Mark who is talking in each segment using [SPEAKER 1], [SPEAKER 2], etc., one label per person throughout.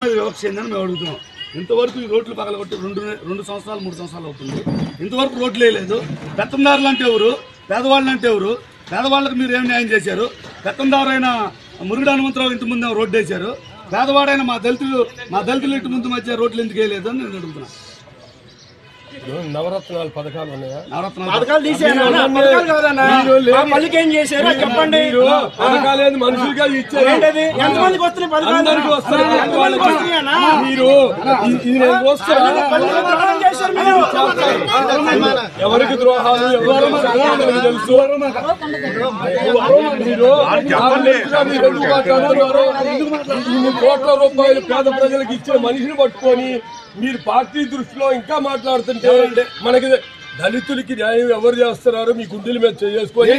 [SPEAKER 1] వివక్ష ఏందని మేము అడుగుతున్నాం ఇంతవరకు ఈ రోడ్లు పగలగొట్టి రెండు రెండు సంవత్సరాలు మూడు సంవత్సరాలు అవుతుంది ఇంతవరకు రోడ్లు వేయలేదు పెత్తందారులు అంటే ఎవరు పేదవాళ్ళు అంటే ఎవరు పేదవాళ్ళకి మీరు ఏం న్యాయం చేశారు పెత్తందారైన మురుగుడు హనుమంతరావు ఇంటి ముందు రోడ్డు వేశారు పేదవాడైన మా దళితులు మా దళితులు ఇంటి ముందు మధ్య రోడ్లు ఎందుకు వేయలేదు అని నేను అడుగుతున్నాను
[SPEAKER 2] నవరత్నాలు పథకాలు ఉన్నాయా
[SPEAKER 1] నవరత్నాలు
[SPEAKER 3] పథకాలు తీసేయనా అన్న? పథకాలు కాదన్నా మా పల్లికి ఏం చేశారో చెప్పండి
[SPEAKER 2] పథకాలు మనుషులుగా ఇచ్చారు
[SPEAKER 3] ఏంటది ఎంతమందికి వస్తున్నాయి పథకాలు
[SPEAKER 2] అందరికీ వస్తాయి.
[SPEAKER 3] ఎంతమందికి వస్తున్నాయన్నా
[SPEAKER 2] మీరు ఇది- ఇది నేను చూస్తాను
[SPEAKER 3] పల్లెలకు ద్రోహం చేశారు మీరు
[SPEAKER 2] ఎవరికి ద్రోహాలు ఎవరు నాకు తెలుసు మీరు నా మనిషిగా మీరు ఎందుకు మాట్లాడారు? ఇన్ని కోట్ల రూపాయలు పేద ప్రజలకు ఇచ్చే మనిషిని పట్టుకొని మీరు పార్టీ దృష్టిలో ఇంకా మాట్లాడుతుంటే మనకి దళితులకి న్యాయం ఎవరు చేస్తున్నారు మీ గుండెల మీద చేసుకొని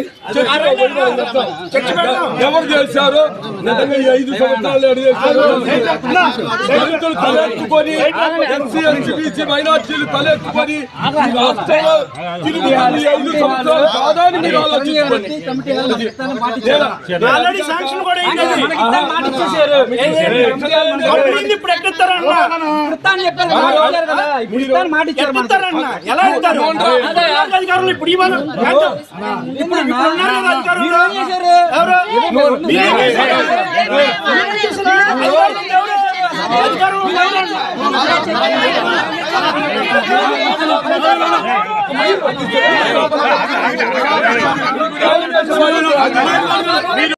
[SPEAKER 2] ఎవరు చేశారు నిజంగా ఈ ఐదు సంవత్సరాలు ఎవరు చేశారు దళితులు తలెత్తుకొని ఎస్సీ ఎస్టీ బీసీ మైనార్టీలు తలెత్తుకొని ఈ రాష్ట్రంలో తిరుగుతున్న ఈ ఐదు సంవత్సరాలు కాదని మీరు ఆలోచించుకోండి
[SPEAKER 3] ఆల్రెడీ శాంక్షన్ కూడా అయింది కంపెనీని ఇప్పుడు ఎక్కిస్తారన్న ఎక్కిస్తారన్న ఎలా ఇస్తారు అధికారులు ఇప్పుడు ఇవ్వాలి ఇప్పుడు ఇప్పుడు ఉన్నారు కదా అధికారులు ఎవరు మీరేం చేశారు? అధికారులు ఎవరు? అధికారులు ఎవరు?